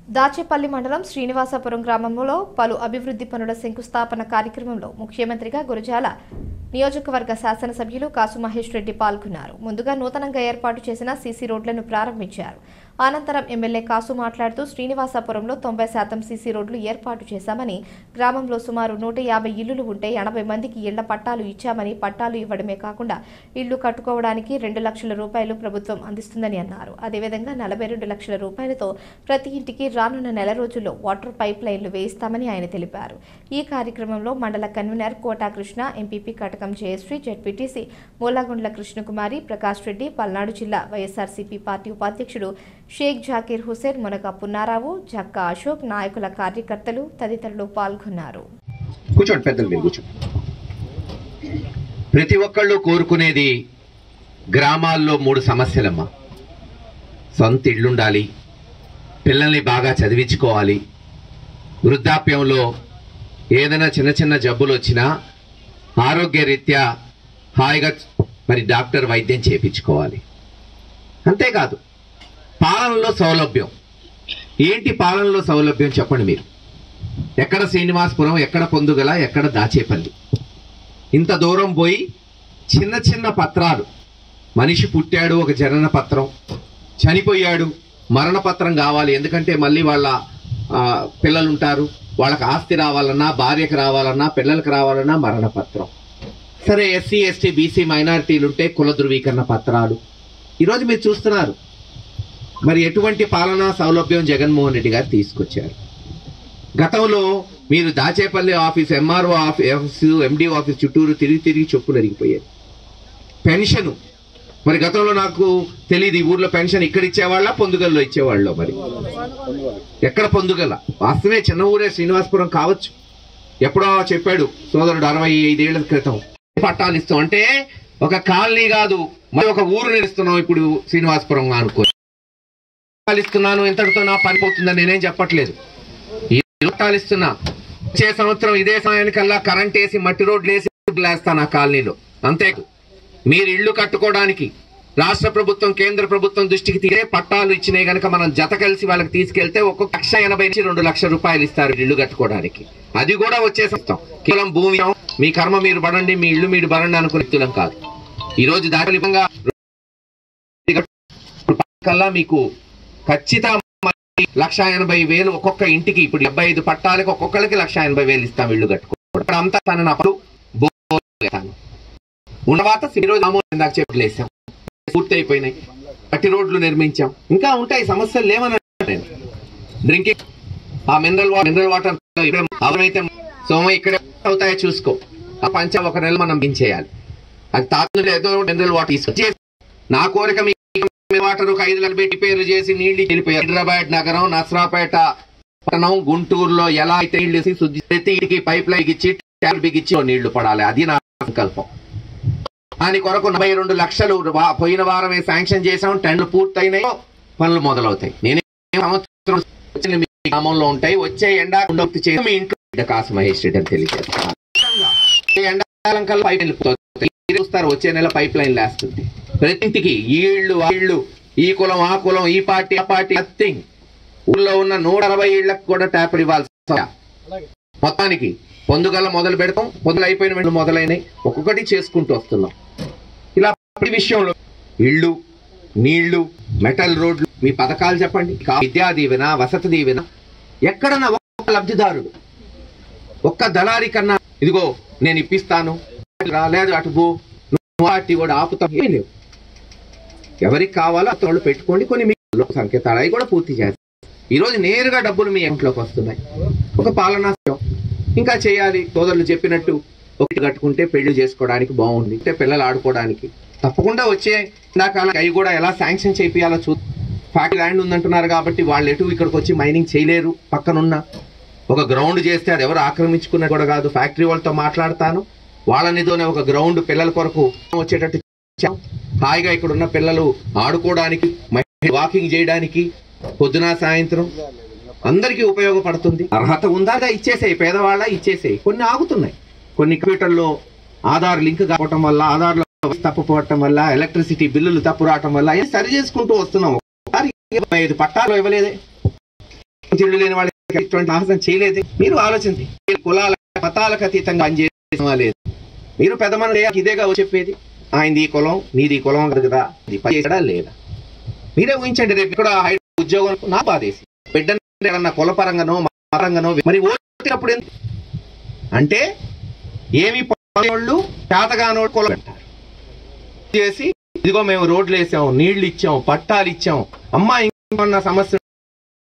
దాచేపల్లి మండలం శ్రీనివాసపురం గ్రామంలో పలు అభివృద్ధి పనుల శంకుస్థాపన కార్యక్రమంలో ముఖ్యమంత్రిగా గురజాల నియోజకవర్గ శాసనసభ్యులు కాసు మహేష్ రెడ్డి పాల్గొన్నారు ముందుగా నూతనంగా ఏర్పాటు చేసిన సీసీ రోడ్లను ప్రారంభించారు అనంతరం ఎమ్మెల్యే కాసు మాట్లాడుతూ శ్రీనివాసపురంలో తొంభై శాతం సీసీ రోడ్లు ఏర్పాటు చేశామని గ్రామంలో సుమారు నూట యాభై ఇళ్లులు ఉంటే ఎనభై మందికి ఇళ్ల పట్టాలు ఇచ్చామని పట్టాలు ఇవ్వడమే కాకుండా ఇళ్లు కట్టుకోవడానికి రెండు లక్షల రూపాయలు ప్రభుత్వం అందిస్తుందని అన్నారు అదేవిధంగా నలభై రెండు లక్షల రూపాయలతో ప్రతి ఇంటికి రానున్న నెల రోజుల్లో వాటర్ పైప్ లైన్లు వేయిస్తామని ఆయన తెలిపారు ఈ కార్యక్రమంలో మండల convenor Kota Krishna MPP Katakam Jayasree ZPTC Mulagundla Krishnakumari Prakash Reddy Palnadu జిల్లా వైఎస్ఆర్సీపీ పార్టీ ఉపాధ్యక్షుడు షేక్ జాకీర్ హుసేన్ మునక పున్నారావు జక్కా అశోక్ నాయకుల కార్యకర్తలు తదితరులు పాల్గొన్నారు కూర్చోండి పెద్దలు మీరు కూర్చోండి ప్రతి ఒక్కళ్ళు కోరుకునేది గ్రామాల్లో మూడు సమస్యలమ్మా సొంత ఇళ్ళుండాలి పిల్లల్ని బాగా చదివించుకోవాలి వృద్ధాప్యంలో ఏదైనా చిన్న చిన్న జబ్బులు వచ్చినా ఆరోగ్యరీత్యా హాయిగా మరి డాక్టర్ వైద్యం చేపించుకోవాలి అంతేకాదు పాలనలో సౌలభ్యం ఏంటి పాలనలో సౌలభ్యం చెప్పండి మీరు ఎక్కడ శ్రీనివాసపురం ఎక్కడ పొందుగల ఎక్కడ దాచేపల్లి ఇంత దూరం పోయి చిన్న చిన్న పత్రాలు మనిషి పుట్టాడు ఒక జనన పత్రం చనిపోయాడు మరణ పత్రం కావాలి ఎందుకంటే మళ్ళీ వాళ్ళ ఆ, పిల్లలు ఉంటారు వాళ్ళకి ఆస్తి రావాలన్నా భార్యకు రావాలన్నా పిల్లలకు రావాలన్నా మరణ పత్రం సరే ఎస్సీ ఎస్టీ బీసీ మైనారిటీలు ఉంటే కుల ధృవీకరణ పత్రాలు ఈరోజు మీరు చూస్తున్నారు మరి ఎటువంటి పాలనా సౌలభ్యం జగన్మోహన్ రెడ్డి గారు తీసుకొచ్చారు గతంలో మీరు Dachepalli office MRO office MD office చుట్టూరు తిరిగి తిరిగి చెప్పులు అరిగిపోయారు పెన్షన్ మరి గతంలో నాకు తెలియదు ఈ ఊర్లో పెన్షన్ ఇక్కడ ఇచ్చేవాళ్ళ పొందుగల్లో ఇచ్చేవాళ్ళు మరి ఎక్కడ పొందుగల వాస్తవే చిన్న ఊరే శ్రీనివాసపురం కావచ్చు ఎప్పుడో చెప్పాడు సోదరుడు అరవై ఐదేళ్ల క్రితం పట్టాలు ఇస్తాం అంటే ఒక కాలనీ కాదు మరి ఒక ఊరు నిలుస్తున్నాం ఇప్పుడు శ్రీనివాసపురం అనుకో పట్టాలు ఇస్తున్నాను ఇంతటితో నా పని పోతుందని నేనేం చెప్పట్లేదు ఈ పట్టాలు ఇస్తున్నా వచ్చే సంవత్సరం ఇదే సమయానికల్లా కరెంట్ వేసి మట్టి రోడ్లు వేసి రోడ్లు వేస్తాను ఆ కాలనీలో అంతే మీరు ఇల్లు కట్టుకోవడానికి రాష్ట్ర ప్రభుత్వం కేంద్ర ప్రభుత్వం దృష్టికి తీరే పట్టాలు ఇచ్చినాయి గనక మనం జత కలిసి వాళ్ళకి తీసుకెళ్తే ఒక్కొక్క లక్ష ఎనభై నుంచి రెండు లక్షల రూపాయలు ఇస్తారు ఇల్లు కట్టుకోవడానికి అది కూడా వచ్చే సంవత్సరం కేవలం భూమి మీ కర్మ మీరు పడండి మీ ఇల్లు మీరు పడండి అనుకునే వ్యక్తులం కాదు ఈ రోజు దాని విధంగా కల్లా మీకు ఖచ్చితంగా లక్ష ఎనభై వేలు ఒక్కొక్క ఇంటికి ఇప్పుడు డెబ్బై ఐదు పట్టాలకి ఒక్కొక్కరికి లక్ష ఎనభై వేలు ఇస్తాం ఇల్లు కట్టుకోవడం ఇక్కడ అంతా తన అప్పుడు ఉన్నవాత ఈ రోజు రామోహన్ ఇందాక చెప్పలేసాం పూర్తి అయిపోయినాయి మట్టి రోడ్లు నిర్మించాం ఇంకా ఉంటాయి సమస్యలు లేవని అంటున్నాను నేను drinking ah mineral water mineral water అవనైతే సోమ ఇక్కడ అవుతాయో చూసుకో ఆ పంచ ఒక నెల మనం దించేయాలి అది తాత ఏదో మినరల్ వాటర్ తీసుకొచ్చి నా కోరిక మీ వాటర్ ఒక ఐదు నెలలు పెట్టి పేరు చేసి నీళ్లు వెళ్ళిపోయారు హైదరాబాద్ నగరం నసరాపేట పట్టణం గుంటూరులో ఎలా అయితే నీళ్లు వేసి శుద్ధి ప్రతి ఇంటికి పైప్ లైన్ ఇచ్చి ట్యాప్ బిగించి నీళ్లు పడాలి అది నా సంకల్పం దాని కొరకు నలభై రెండు లక్షలు వా- పోయిన వారమే శాంక్షన్ చేసాం టెండర్ పూర్తయినాయో పనులు మొదలవుతాయి నేనే సంవత్సరం వచ్చిన మీ గ్రామంలో ఉంటాయి వచ్చే ఎండా ఉండొత్తి చేసి మీ ఇంట్లో బిడ్డ కాసు మహేష్ రెడ్డి అని తెలియజేస్తాను ఈ ఎండాకాలం కల్లా పైప్ వెళ్ళిపోతుంది మీరు చూస్తారు వచ్చే నెల పైప్ లైన్ లేస్తుంది ప్రతి ఇంటికి ఈ ఇళ్ళు ఆ ఇళ్ళు ఈ కులం ఆ కులం ఈ పార్టీ ఆ పార్టీ నథింగ్ ఊళ్ళో ఉన్న నూట అరవై ఇళ్లకు కూడా ట్యాప్ ఇవ్వాల్సి వస్తుంది. మొత్తానికి పొందుగల మొదలు పెడతాం పొందులు అయిపోయిన వెంటనే మొదలైనవి ఒక్కొక్కటి చేసుకుంటూ వస్తున్నాం ఇలా ప్రతి విషయంలో ఇళ్ళు నీళ్లు మెటల్ రోడ్లు మీ పథకాలు చెప్పండి కా- విద్యా దీవెన వసతి దీవెన ఎక్కడన్నా ఒక్క లబ్ధిదారుడు ఒక్క దళారి కన్నా ఇదిగో నేను ఇప్పిస్తాను రాలేదు అటు పో నువ్వు పార్టీ కూడా ఆపుతాం ఏమీ లేవు ఎవరికి కావాలో అంత వాళ్ళు పెట్టుకోండి కొన్ని మీ సంకేతాలు అవి కూడా పూర్తి చేస్తారు ఈ రోజు నేరుగా డబ్బులు మీ ఇంట్లోకి వస్తున్నాయి ఒక పాలనా శాఖ. ఇంకా చేయాలి సోదరులు చెప్పినట్టు ఒకటి కట్టుకుంటే పెళ్లి చేసుకోవడానికి బాగుంది అంటే పిల్లలు ఆడుకోవడానికి తప్పకుండా వచ్చే ఎండాకాలం అవి కూడా ఎలా శాంక్షన్ చేపియాలో చూ ఫ్యాక్టరీ ల్యాండ్ ఉందంటున్నారు కాబట్టి వాళ్ళు ఎటు ఇక్కడికి వచ్చి మైనింగ్ చేయలేరు పక్కనున్న ఒక గ్రౌండ్ చేస్తే అది ఎవరు ఆక్రమించుకున్నది కూడా కాదు ఫ్యాక్టరీ వాళ్ళతో మాట్లాడతాను వాళ్ళనితోనే ఒక గ్రౌండ్ పిల్లల కొరకు వచ్చేటట్టు చేశాం. హాయిగా ఇక్కడ ఉన్న పిల్లలు ఆడుకోవడానికి వాకింగ్ చేయడానికి పొద్దున సాయంత్రం అందరికీ ఉపయోగపడుతుంది అర్హత ఉందా ఇచ్చేసేయి పేదవాళ్ళ ఇచ్చేసేయి కొన్ని ఆగుతున్నాయి కొన్ని కంప్యూటర్లో ఆధార్ లింక్ కావటం వల్ల ఆధార్లో తప్పుపోవటం వల్ల ఎలక్ట్రిసిటీ బిల్లులు తప్పు రావటం వల్ల అవి సరి చేసుకుంటూ వస్తున్నాం ఒకసారి ఇరవై ఐదు పట్టాలు ఇవ్వలేదే ఇల్లు లేని వాళ్ళకి ఇటువంటి సాహసం చేయలేదు మీరు ఆలోచించి కులాల మతాలకు అతీతంగా పనిచేసిన లేదు మీరు పెద్ద మన ఇదేగా చెప్పేది ఆయనది ఈ కులం నీది ఈ కులం కాదు కదా ఇది పని చేసాడా లేదా మీరే ఊహించండి రేపు ఇక్కడ హై ఉద్యోగం నా బాధేసి బిడ్డను ఏమన్నా కులపరంగానో మతంగానో మరి ఓటినప్పుడు ఎందుకు? అంటే ఏమి వాళ్ళు చేతగానోడు కులం పెట్టారు చేసి ఇదిగో మేము రోడ్లు వేసాం నీళ్లు ఇచ్చాం పట్టాలు ఇచ్చాం అమ్మా ఇంకొన్న సమస్య